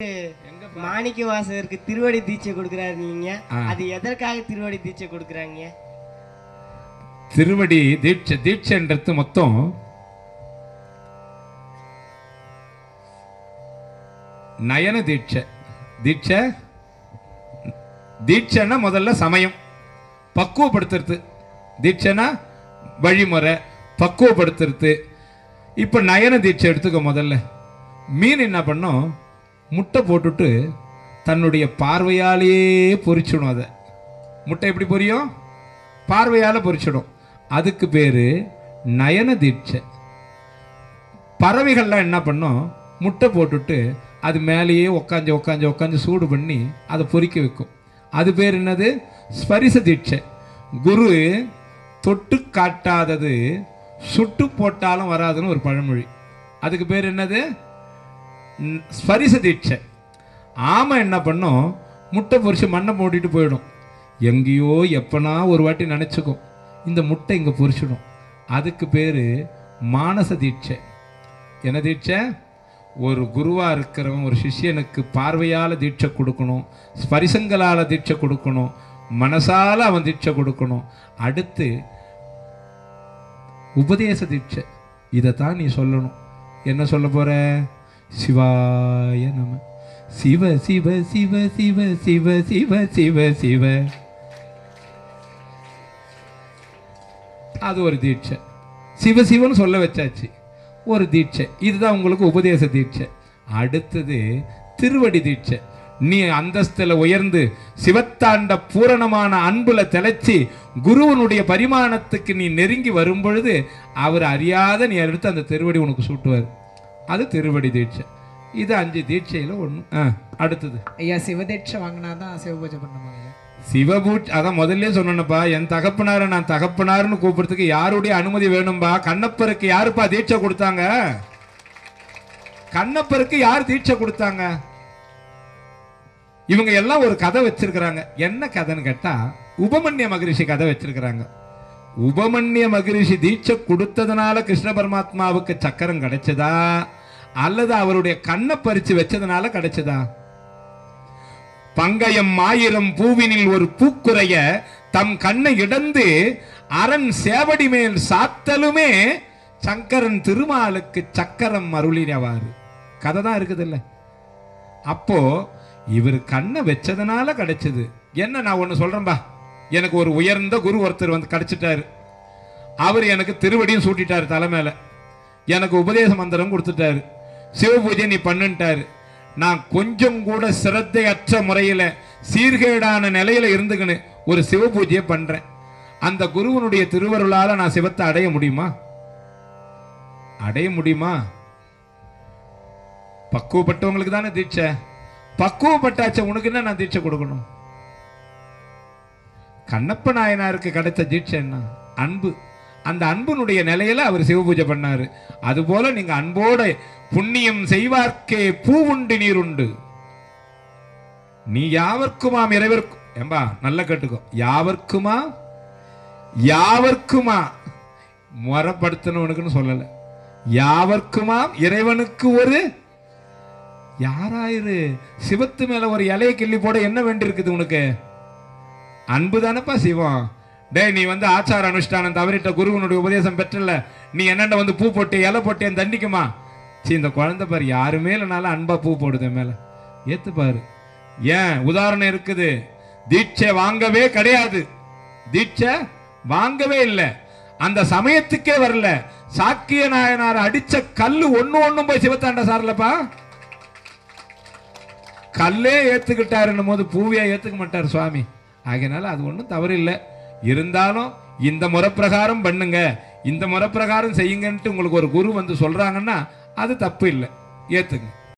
மாணிக்க வாசகருக்கு திருவடி தீட்சை கொடுக்குறாரு நீங்க ஆ. அது எதற்காக திருவடி தீட்சை கொடுக்குறாங்க திருவடி தீட்சை தீட்சைன்றது மொத்தம் நயன தீட்சை தீட்சை தீட்சைன்னா முதல்ல சமயம் பக்குவப்படுத்துறது தீட்சைனா வழிமுறை பக்குவப்படுத்துறது இப்போ நயன தீட்சை எடுத்துக்க முதல்ல மீன் என்ன பண்ணும் முட்டை போட்டுட்டு தன்னுடைய பார்வையாலேயே பொரிச்சிடும் அதை முட்டை எப்படி பொரியும் பார்வையால் பொரிச்சிடும் அதுக்கு பேர் நயன தீட்சை பறவைகள்லாம் என்ன பண்ணும் முட்டை போட்டுட்டு அது மேலேயே உக்காஞ்சு உக்காஞ்சு உக்காஞ்சு சூடு பண்ணி அதை பொரிக்க வைக்கும் அது பேர் என்னது ஸ்பரிச தீட்சை குரு தொட்டு காட்டாதது சுட்டு போட்டாலும் வராதுன்னு ஒரு பழமொழி அதுக்கு பேர் என்னது ம், ஸ்பரிச தீட்சை ஆமை என்ன பண்ணும் முட்டை பொரிச்சு மண்ணை மூடிட்டு போயிடும் எங்கேயோ எப்பனா ஒரு வாட்டி நினச்சிக்கும் இந்த முட்டை இங்கே பொரிச்சிடும் அதுக்கு பேர் மானச தீட்சை என்ன தீட்சை ஒரு குருவா இருக்கிறவன் ஒரு சிஷ்யனுக்கு பார்வையால தீட்சை கொடுக்கணும் ஸ்பரிசங்களால தீட்சை கொடுக்கணும் மனசால அவன் தீட்சை கொடுக்கணும் அடுத்து உபதேச தீட்சை இதைத்தான் நீ சொல்லணும் என்ன சொல்ல போற சிவாய நம சிவ சிவ சிவ சிவ சிவ சிவ சிவ சிவ அது ஒரு தீட்சை சிவ சிவன்னு சொல்ல வச்சாச்சு ஒரு தீட்சை இதுதான் உங்களுக்கு உபதேச தீட்சை அடுத்தது திருவடி தீட்சை நீ அந்தஸ்தில் உயர்ந்து சிவத்தாண்ட பூரணமான அன்புல திளைச்சி குருவனுடைய பரிமாணத்துக்கு நீ நெருங்கி வரும் பொழுது அவர் அறியாத நீ எடுத்து அந்த திருவடி உனக்கு சூட்டுவார் அது திருவடி தீட்சை இது அஞ்சு தீட்சையில் ஒன்று அடுத்தது ஐயா சிவதீட்சை வாங்கினா தான் சிவபூஜை பண்ணுமா ஐயா சிவபூஜ் அதான் முதல்ல சொன்னேன்ப்பா என் தகப்பனாரை நான் தகப்பனார்னு கூப்பிடுறதுக்கு யாருடைய அனுமதி வேணும்பா கண்ணப்பருக்கு யாருப்பா தீட்சை கொடுத்தாங்க கண்ணப்பருக்கு யார் தீட்சை கொடுத்தாங்க இவங்க எல்லாம் ஒரு கதை வச்சிருக்கிறாங்க என்ன கதைன்னு கேட்டா உபமன்ய மகரிஷி கதை வச்சிருக்கிறாங்க உபமன்ய மகரிஷி தீட்சை கொடுத்ததுனால கிருஷ்ண பரமாத்மாவுக்கு சக்கரம் கிடைச்சதா அல்லது அவருடைய கண்ணை பறிச்சு வச்சதுனால கிடைச்சதா பங்கயம் ஆயிரம் பூவினில் ஒரு பூக்குறைய தம் கண்ணை இடந்து அரண் சேவடி மேல் சாத்தலுமே சங்கரன் திருமாலுக்கு சக்கரம் அருளினவாறு கதை தான் இருக்குது இல்ல அப்போ இவர் கண்ணை வச்சதுனால கிடைச்சது என்ன நான் ஒன்று சொல்றேன்பா எனக்கு ஒரு உயர்ந்த குரு ஒருத்தர் வந்து கிடைச்சிட்டாரு அவர் எனக்கு திருவடியும் சூட்டிட்டாரு தலை மேல எனக்கு உபதேச மந்திரம் கொடுத்துட்டாரு சிவபூஜை நீ பண்ணுன்ட்டாரு நான் கொஞ்சம் கூட சிரத்தையற்ற முறையில் சீர்கேடான நிலையில இருந்துக்கின்னு ஒரு சிவபூஜையை பண்றேன் அந்த குருவனுடைய திருவருளால நான் சிவத்தை அடைய முடியுமா அடைய முடியுமா பக்குவப்பட்டவங்களுக்கு தானே தீட்சை பக்குவப்பட்டாச்ச உனக்கு என்ன நான் தீட்சை கொடுக்கணும் கண்ணப்ப நாயனாருக்கு கிடைத்த தீட்சை என்ன அன்பு அந்த அன்புனுடைய நிலையில அவர் சிவபூஜை பண்ணாரு அதுபோல நீங்க அன்போட புண்ணியம் செய்வார்க்கே பூவுண்டு நீருண்டு நீ யாவர்க்குமாம் இறைவர்க்கு ஏம்பா நல்லா கேட்டுக்கோ யாவர்க்குமா யாவர்க்குமா முறப்படுத்தினவனுக்குன்னு சொல்லல யாவர்க்குமாம் இறைவனுக்கு ஒரு யாராயிரு சிவத்து மேல ஒரு இலையை கிள்ளி போட என்ன வேண்டியிருக்குது உனக்கு அன்பு தானப்பா சிவம் டேய் நீ வந்து ஆச்சார அனுஷ்டானம் தவறிட்ட குருவனுடைய உபதேசம் பெற்றல நீ என்னண்ட வந்து பூ போட்டு இலை போட்டு என் தண்டிக்குமா சீ இந்த குழந்தை பாரு யாருமே இல்லைனாலும் அன்பா பூ போடுது என் மேல ஏத்து பாரு ஏன் உதாரணம் இருக்குது தீட்சை வாங்கவே கிடையாது தீட்சை வாங்கவே இல்லை அந்த சமயத்துக்கே வரல சாக்கிய நாயனார் அடிச்ச கல்லு ஒண்ணு ஒண்ணும் போய் சிவத்தாண்ட சார்லப்பா கல்லே ஏத்துக்கிட்டாருன்னும் போது பூவியா ஏத்துக்க மாட்டார் சுவாமி ஆகையினால அது ஒன்றும் தவறு இல்லை இருந்தாலும் இந்த முறைப்பிரகாரம் பண்ணுங்க இந்த முறைப்பிரகாரம் செய்யுங்கன்ட்டு உங்களுக்கு ஒரு குரு வந்து சொல்றாங்கன்னா அது தப்பு இல்லை ஏத்துங்க